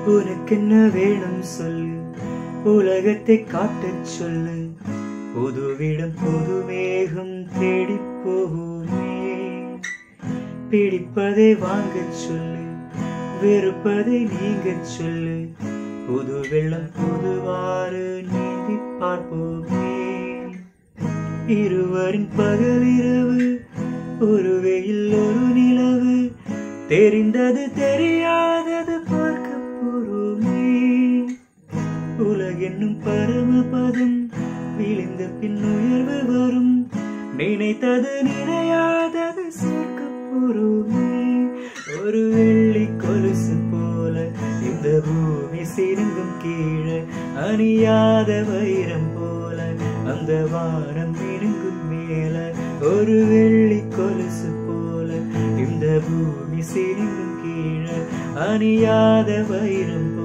உனக்கென்ன வேணும் சொல்லு உலகத்தை காட்டச் சொல்லு புதுவிடம் புது மேகம் தேடி போகுமே பிடிப்பதை வாங்கச் சொல்லு வெறுப்பதை நீங்கச் சொல்லு புது வெள்ளம் புதுவாறு நீந்தி பார்ப்போமே இருவரின் பகலிரவு ஒரு வெயில் ஒரு நிலவு தெரிந்தது தெரியாதது பார்க்க போறோமே உலகென்னும் பரமபதம் விழுந்த பின் உயர்வு வரும் நினைத்தது நினையாதது சேர்க்க போறோமே ஒரு வெள்ளி கொலுசு போல இந்த பூமி சிறுங்கும் கீழே அணியாத வைரம் போல அந்த வானம் மினுங்கும் மேல ஒரு வெள்ளி கொலுசு போல இந்த பூமி சிறுங்கும் கீழே அணியாத வைரம் போல